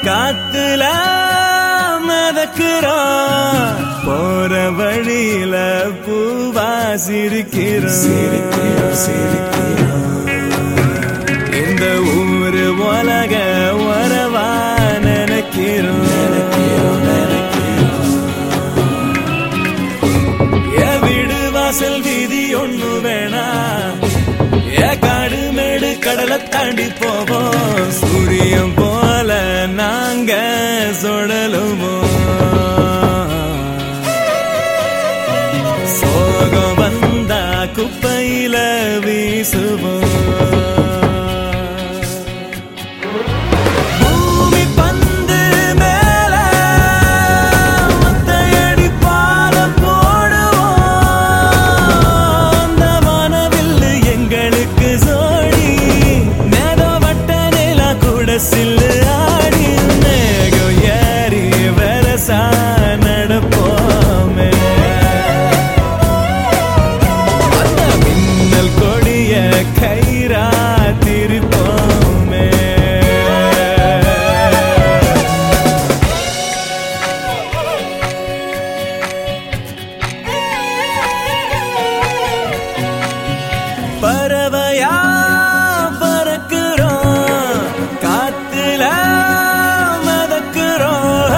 காத்துல மிதக்கிறோம் போற வழியில பூவா சிரிக்கிறோம் இந்த ஊரு உலக உறவா நினைக்கிறோம் ஏ வீடு வாசல் வீதி ஒண்ணு வேணா ஏ காடு மேடு கடலை தாண்டி போவோம் சூரியன் போல நாங்க சுடலுவோம் சோகம் வந்தா குப்பையில வீசுவோம் பூமி பந்து மேல ஒத்தையடி பாலம் போடுவோம் அந்த வானவில்லு எங்களுக்கு சோடி மேதோ வட்ட நிலா கூட சில்லு ஆடி மேகம் ஏறி வெரசா நடப்போமே அந்த மின்னல் கொடிய கயிறா திரிப்போமே பறவையா பறக்கிறோம் காத்துல மதக்கிறோம்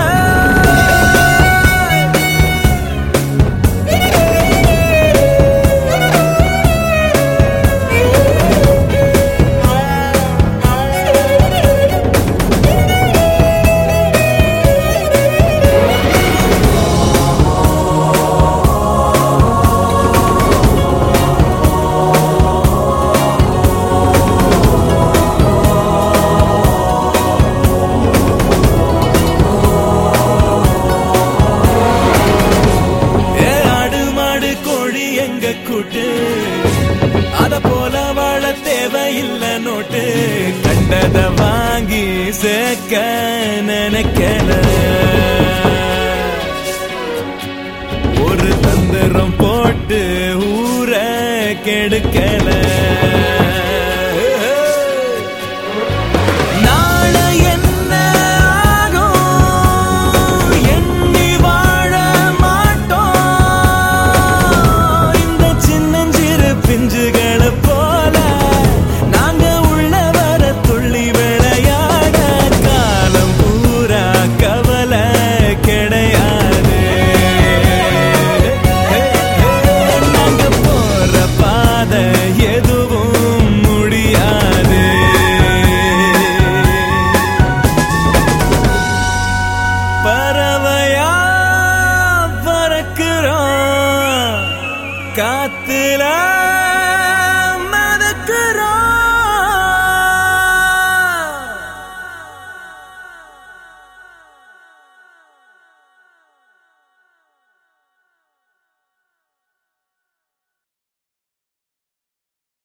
ஏ ஆடு மாடு கோழி எங்க கூட்டு அத போல வாழ தேவையில்லை நோட்டு கண்டத வாங்கி சேர்க்க நினைக்கல ஒரு தந்திரம் போட்டு ஊரை கெடுக்கல